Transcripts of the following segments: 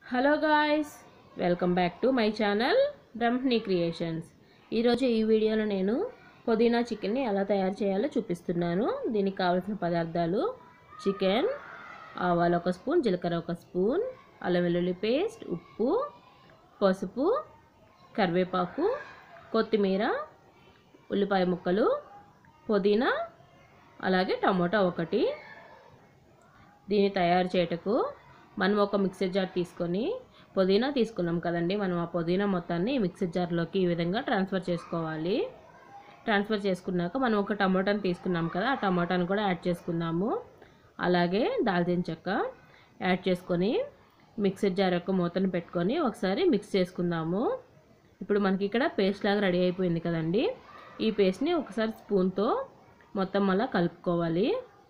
hello guys welcome back to my channel Brahmani creations ఈరోజు ఈ వీడియోలో నేను పుదీనా చికెన్ని ఎలా తయారు చేయాలో చూపిస్తున్నాను దీనికి కావాల్సిన పదార్థాలు చికెన్ ఆవాలు ఒక స్పూన్ జీలకర్ర ఒక స్పూన్ అల్లం వెల్లుల్లి పేస్ట్ ఉప్పు పసుపు కరివేపాకు కొత్తిమీర ఉల్లిపాయ ముక్కలు పుదీనా అలాగే టమోటా ఒకటి దీన్ని తయారు చేయటకు మనం ఒక మిక్సర్ జార్ తీసుకొని పుదీనా తీసుకున్నాం కదండి మనం ఆ పుదీనా మొత్తాన్ని మిక్సర్ జార్లోకి ఈ విధంగా ట్రాన్స్ఫర్ చేసుకోవాలి ట్రాన్స్ఫర్ చేసుకున్నాక మనం ఒక టమోటాని తీసుకున్నాం కదా ఆ టమోటాని కూడా యాడ్ చేసుకుందాము అలాగే దాల్చిన చెక్క యాడ్ చేసుకొని మిక్సర్ జార్ యొక్క మూతను పెట్టుకొని ఒకసారి మిక్స్ చేసుకుందాము ఇప్పుడు మనకి ఇక్కడ పేస్ట్ లాగా రెడీ అయిపోయింది కదండి ఈ పేస్ట్ని ఒకసారి స్పూన్తో మొత్తం అలా కలుపుకోవాలి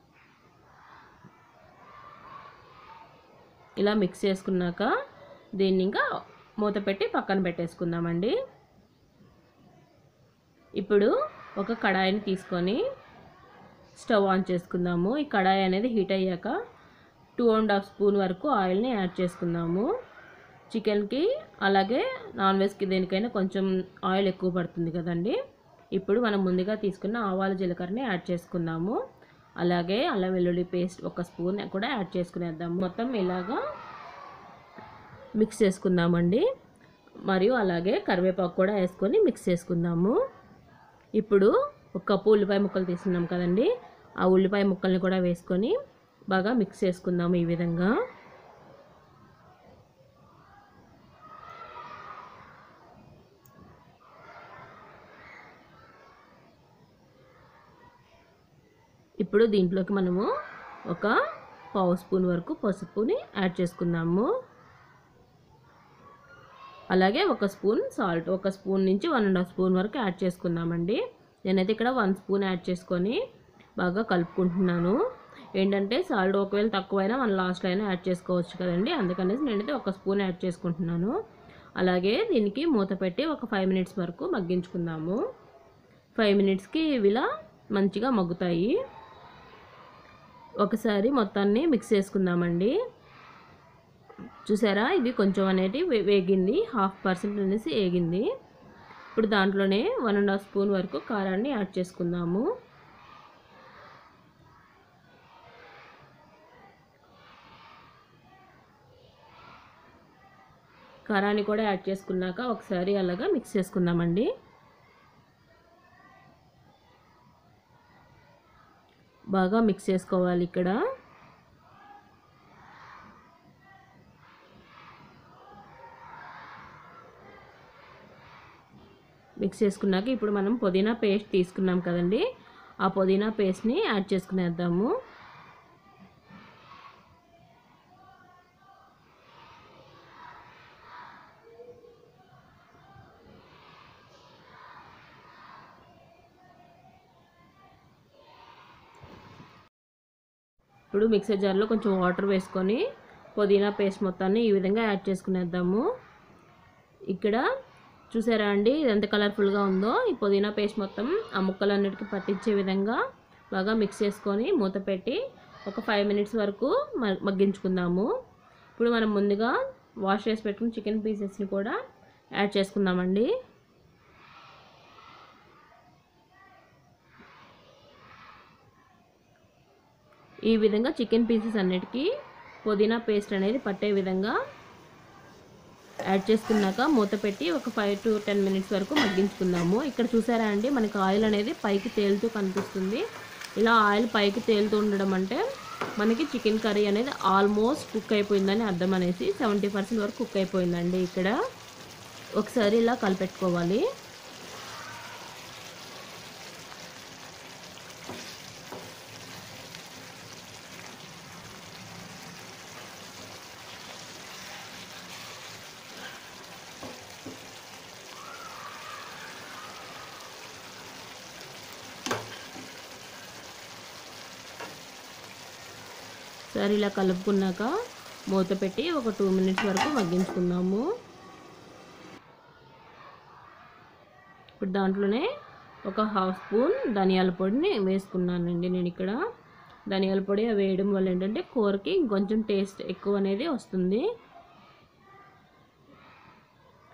ఇలా మిక్స్ చేసుకున్నాక దీన్ని ఇంకా మూత పెట్టి పక్కన పెట్టేసుకుందామండి ఇప్పుడు ఒక కడాయిని తీసుకొని స్టవ్ ఆన్ చేసుకుందాము ఈ కడాయి అనేది హీట్ అయ్యాక టూ అండ్ హాఫ్ స్పూన్ వరకు ఆయిల్ని యాడ్ చేసుకుందాము చికెన్కి అలాగే నాన్ వెజ్కి దేనికైనా కొంచెం ఆయిల్ ఎక్కువ పడుతుంది కదండి ఇప్పుడు మనం ముందుగా తీసుకున్న ఆవాల జీలకర్రని యాడ్ చేసుకుందాము అలాగే అల్లం వెల్లుల్లి పేస్ట్ ఒక స్పూన్ కూడా యాడ్ చేసుకునేద్దాం మొత్తం ఇలాగా మిక్స్ చేసుకుందామండి మరియు అలాగే కరివేపాకు కూడా వేసుకొని మిక్స్ చేసుకుందాము ఇప్పుడు ఒక కప్పు ఉల్లిపాయ ముక్కలు తీసుకున్నాం కదండి ఆ ఉల్లిపాయ ముక్కల్ని కూడా వేసుకొని బాగా మిక్స్ చేసుకుందాము ఈ విధంగా ఇప్పుడు దీంట్లోకి మనము ఒక పావు స్పూన్ వరకు పసుపుని యాడ్ చేసుకుందాము అలాగే ఒక స్పూన్ సాల్ట్ ఒక స్పూన్ నుంచి వన్ అండ్ హాఫ్ స్పూన్ వరకు యాడ్ చేసుకుందామండి నేనైతే ఇక్కడ వన్ స్పూన్ యాడ్ చేసుకొని బాగా కలుపుకుంటున్నాను ఏంటంటే సాల్ట్ ఒకవేళ తక్కువైనా మనం లాస్ట్లో అయినా యాడ్ చేసుకోవచ్చు కదండి అందుకనేసి నేనైతే ఒక స్పూన్ యాడ్ చేసుకుంటున్నాను అలాగే దీనికి మూత పెట్టి ఒక ఫైవ్ మినిట్స్ వరకు మగ్గించుకుందాము ఫైవ్ మినిట్స్కి ఇవిలా మంచిగా మగ్గుతాయి ఒకసారి మొత్తాన్ని మిక్స్ చేసుకుందామండి చూసారా ఇది కొంచెం అనేది వేగింది హాఫ్ పర్సెంట్ అనేసి వేగింది ఇప్పుడు దాంట్లోనే వన్ అండ్ హాఫ్ స్పూన్ వరకు కారాన్ని యాడ్ చేసుకుందాము కారాన్ని కూడా యాడ్ చేసుకున్నాక ఒకసారి అలాగా మిక్స్ చేసుకుందామండి బాగా మిక్స్ చేసుకోవాలి ఇక్కడ మిక్స్ చేసుకున్నాక ఇప్పుడు మనం పుదీనా పేస్ట్ తీసుకున్నాం కదండి ఆ పుదీనా పేస్ట్ని యాడ్ చేసుకునేద్దాము ఇప్పుడు మిక్సర్ జార్లో కొంచెం వాటర్ వేసుకొని పుదీనా పేస్ట్ మొత్తాన్ని ఈ విధంగా యాడ్ చేసుకునేద్దాము ఇక్కడ చూసారా అండి ఇది ఎంత కలర్ఫుల్గా ఉందో ఈ పుదీనా పేస్ట్ మొత్తం ఆ ముక్కలన్నిటికీ పట్టించే విధంగా బాగా మిక్స్ చేసుకొని మూత పెట్టి ఒక ఫైవ్ మినిట్స్ వరకు మగ్గించుకుందాము ఇప్పుడు మనం ముందుగా వాష్ చేసి పెట్టుకున్న చికెన్ పీసెస్ని కూడా యాడ్ చేసుకుందామండి ఈ విధంగా చికెన్ పీసెస్ అన్నిటికీ పుదీనా పేస్ట్ అనేది పట్టే విధంగా యాడ్ చేసుకున్నాక మూత పెట్టి ఒక ఫైవ్ టు టెన్ మినిట్స్ వరకు మగ్గించుకుందాము ఇక్కడ చూసారా అండి మనకి ఆయిల్ అనేది పైకి తేలుతూ కనిపిస్తుంది ఇలా ఆయిల్ పైకి తేలుతూ ఉండడం అంటే మనకి చికెన్ కర్రీ అనేది ఆల్మోస్ట్ కుక్ అయిపోయిందని అర్థం అనేసి సెవెంటీ పర్సెంట్ వరకు కుక్ అయిపోయిందండి ఇక్కడ ఒకసారి ఇలా కలిపెట్టుకోవాలి సరే ఇలా కలుపుకున్నాక మూత పెట్టి ఒక టూ మినిట్స్ వరకు మగ్గించుకుందాము ఇప్పుడు దాంట్లోనే ఒక హాఫ్ స్పూన్ ధనియాల పొడిని వేసుకున్నానండి నేను ఇక్కడ ధనియాల పొడి వేయడం వల్ల ఏంటంటే కూరకి ఇంకొంచెం టేస్ట్ ఎక్కువ అనేది వస్తుంది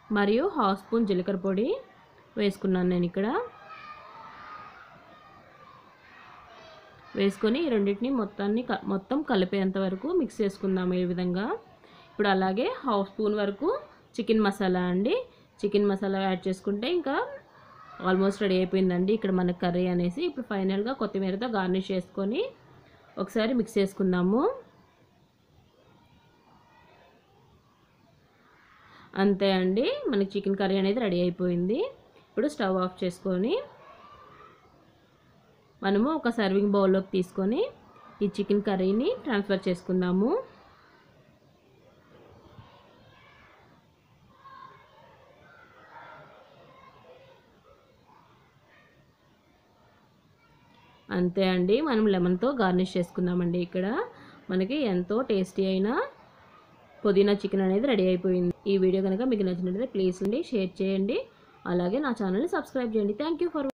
మరియు హాఫ్ స్పూన్ జీలకర్ర పొడి వేసుకున్నాను నేను ఇక్కడ వేసుకొని ఈ రెండింటిని మొత్తాన్ని క- మొత్తం కలిపేంత వరకు మిక్స్ చేసుకుందాము ఈ విధంగా ఇప్పుడు అలాగే హాఫ్ స్పూన్ వరకు చికెన్ మసాలా అండి చికెన్ మసాలా యాడ్ చేసుకుంటే ఇంకా ఆల్మోస్ట్ రెడీ అయిపోయిందండి ఇక్కడ మన కర్రీ అనేసి ఇప్పుడు ఫైనల్గా కొత్తిమీరతో గార్నిష్ చేసుకొని ఒకసారి మిక్స్ చేసుకుందాము అంతే అండి మనకి చికెన్ కర్రీ అనేది రెడీ అయిపోయింది ఇప్పుడు స్టవ్ ఆఫ్ చేసుకొని మనము ఒక సర్వింగ్ బౌల్లోకి తీసుకొని ఈ చికెన్ కర్రీని ట్రాన్స్ఫర్ చేసుకుందాము అంతే అండి మనం లెమన్తో గార్నిష్ చేసుకుందామండి ఇక్కడ మనకి ఎంతో టేస్టీ అయిన పుదీనా చికెన్ అనేది రెడీ అయిపోయింది ఈ వీడియో కనుక మీకు నచ్చినట్లయితే ప్లీజ్ అండి షేర్ చేయండి అలాగే నా ఛానల్ని సబ్స్క్రైబ్ చేయండి థ్యాంక్ యూ ఫర్